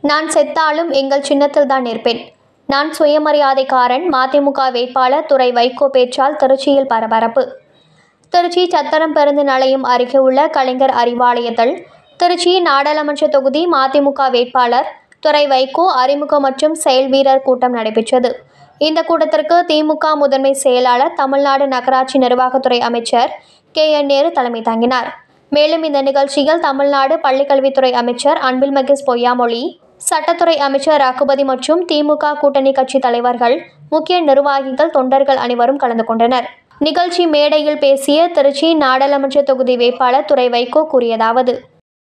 நான் செத்தாலும் எங்கள் சின்னத்தில் தான் நிற்பேன் நான் சுயமரியாதைக்காரன் மதிமுக வேட்பாளர் துரை வைகோ பேச்சால் திருச்சியில் பரபரப்பு திருச்சி சத்திரம் பெருந்து நிலையம் அருகே உள்ள கலைஞர் அறிவாலயத்தில் திருச்சி நாடாளுமன்ற தொகுதி மதிமுக வேட்பாளர் துரை வைகோ அறிமுக மற்றும் செயல் வீரர் கூட்டம் நடைபெற்றது இந்த கூட்டத்திற்கு திமுக முதன்மை செயலாளர் தமிழ்நாடு நகராட்சி நிர்வாகத்துறை அமைச்சர் கே என் நேரு தலைமை தாங்கினார் மேலும் இந்த நிகழ்ச்சியில் தமிழ்நாடு பள்ளிக்கல்வித்துறை அமைச்சர் அன்பில் மகேஷ் பொய்யாமொழி சட்டத்துறை அமைச்சர் ரகுபதி மற்றும் திமுக கூட்டணி கட்சி தலைவர்கள் முக்கிய நிர்வாகிகள் தொண்டர்கள் அனைவரும் கலந்து கொண்டனர் நிகழ்ச்சி மேடையில் பேசிய திருச்சி நாடாளுமன்ற தொகுதி வேட்பாளர் துரை வைகோ கூறியதாவது